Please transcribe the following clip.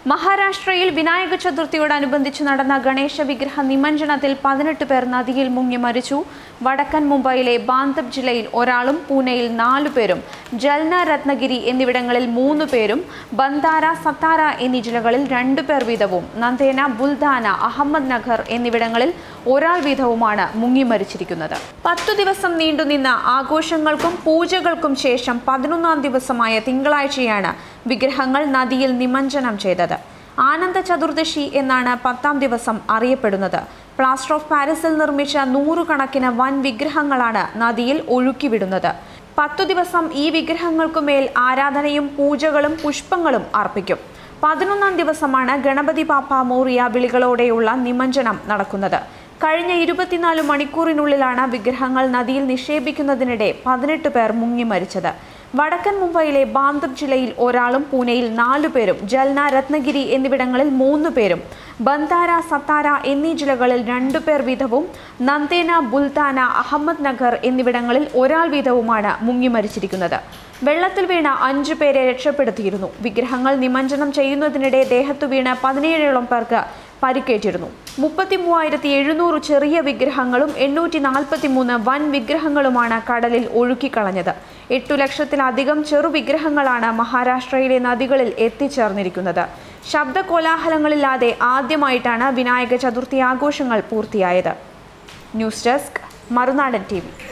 മഹാരാഷ്ട്രയിൽ വിനായക ചതുർത്ഥിയോടനുബന്ധിച്ച് നടന്ന ഗണേശ വിഗ്രഹ നിമഞ്ജനത്തിൽ പതിനെട്ട് പേർ നദിയിൽ മുങ്ങി മരിച്ചു വടക്കൻ മുംബൈയിലെ ബാന്തബ് ജില്ലയിൽ ഒരാളും പൂനെയിൽ നാലു പേരും ജൽന രത്നഗിരി എന്നിവിടങ്ങളിൽ മൂന്ന് പേരും ബന്ദാര സത്താര എന്നീ ജില്ലകളിൽ രണ്ടു പേർ വീതവും നന്ദേന ബുൽദാന അഹമ്മദ് നഗർ എന്നിവിടങ്ങളിൽ ഒരാൾ വീതവുമാണ് മുങ്ങി മരിച്ചിരിക്കുന്നത് പത്തു ദിവസം നീണ്ടുനിന്ന ആഘോഷങ്ങൾക്കും പൂജകൾക്കും ശേഷം പതിനൊന്നാം ദിവസമായ തിങ്കളാഴ്ചയാണ് വിഗ്രഹങ്ങൾ നദിയിൽ നിമഞ്ജനം ചെയ്തത് ആനന്ദ ചതുർദശി എന്നാണ് പത്താം ദിവസം അറിയപ്പെടുന്നത് പ്ലാസ്റ്റർ ഓഫ് പാരീസിൽ നിർമ്മിച്ച നൂറുകണക്കിന് വൻ വിഗ്രഹങ്ങളാണ് നദിയിൽ ഒഴുക്കിവിടുന്നത് പത്തു ദിവസം ഈ വിഗ്രഹങ്ങൾക്കുമേൽ ആരാധനയും പൂജകളും പുഷ്പങ്ങളും അർപ്പിക്കും പതിനൊന്നാം ദിവസമാണ് ഗണപതി പാപ്പ മോറിയ വിളികളോടെയുള്ള നിമഞ്ജനം നടക്കുന്നത് കഴിഞ്ഞ ഇരുപത്തിനാല് മണിക്കൂറിനുള്ളിലാണ് വിഗ്രഹങ്ങൾ നദിയിൽ നിക്ഷേപിക്കുന്നതിനിടെ പതിനെട്ട് പേർ മുങ്ങി മരിച്ചത് വടക്കൻ മുംബൈയിലെ ബാന്തബ് ജില്ലയിൽ ഒരാളും പൂനെയിൽ നാലു പേരും ജൽന രത്നഗിരി എന്നിവിടങ്ങളിൽ മൂന്ന് പേരും ബന്ദാര സത്താര എന്നീ ജില്ലകളിൽ രണ്ടു പേർ വീതവും നന്ദേന ബുൽത്താന അഹമ്മദ് നഗർ എന്നിവിടങ്ങളിൽ ഒരാൾ വീതവുമാണ് മുങ്ങി മരിച്ചിരിക്കുന്നത് വെള്ളത്തിൽ വീണ അഞ്ചു പേരെ രക്ഷപ്പെടുത്തിയിരുന്നു വിഗ്രഹങ്ങൾ നിമഞ്ജനം ചെയ്യുന്നതിനിടെ ദേഹത്തു വീണ് പതിനേഴോളം പേർക്ക് പരിക്കേറ്റിരുന്നു മുപ്പത്തി മൂവായിരത്തി എഴുന്നൂറ് ചെറിയ വിഗ്രഹങ്ങളും എണ്ണൂറ്റി നാൽപ്പത്തി മൂന്ന് വൻ വിഗ്രഹങ്ങളുമാണ് കടലിൽ ഒഴുക്കിക്കളഞ്ഞത് എട്ടു ലക്ഷത്തിലധികം ചെറു വിഗ്രഹങ്ങളാണ് മഹാരാഷ്ട്രയിലെ നദികളിൽ എത്തിച്ചേർന്നിരിക്കുന്നത് ശബ്ദ കോലാഹലങ്ങളില്ലാതെ ആദ്യമായിട്ടാണ് വിനായക ചതുർത്ഥി ആഘോഷങ്ങൾ പൂർത്തിയായത് ന്യൂസ് ഡെസ്ക് മറുനാടൻ ടി